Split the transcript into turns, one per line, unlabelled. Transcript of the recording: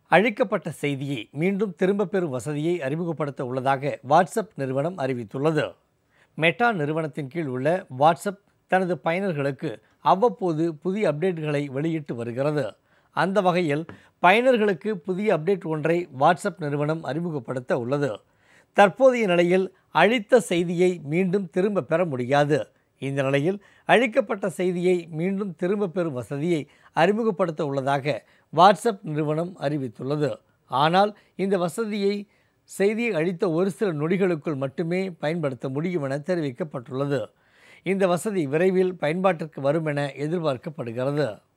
அழிக்கப்பட்ட செய்தியை மீண்டும் திரும்பப் பெறும் வசதியை அறிமுகப்படுத்த உள்ளதாக வாட்ஸ்அப் நிறுவனம் அறிவித்துள்ளது மெட்டா நிறுவனத்தின் கீழ் உள்ள வாட்ஸ்அப் தனது பயனர்களுக்கு அவ்வப்போது புதிய அப்டேட்களை வெளியிட்டு வருகிறது அந்த வகையில் பயனர்களுக்கு புதிய அப்டேட் ஒன்றை வாட்ஸ்அப் நிறுவனம் அறிமுகப்படுத்த உள்ளது தற்போதைய நிலையில் அழித்த செய்தியை மீண்டும் திரும்ப பெற முடியாது இந்த நிலையில் அழிக்கப்பட்ட செய்தியை மீண்டும் திரும்ப பெறும் வசதியை அறிமுகப்படுத்த உள்ளதாக வாட்ஸ்அப் நிறுவனம் அறிவித்துள்ளது ஆனால் இந்த வசதியை செய்தியை அழித்த ஒரு சில நொடிகளுக்குள் மட்டுமே பயன்படுத்த முடியும் என தெரிவிக்கப்பட்டுள்ளது இந்த வசதி விரைவில் பயன்பாட்டிற்கு வரும் என எதிர்பார்க்கப்படுகிறது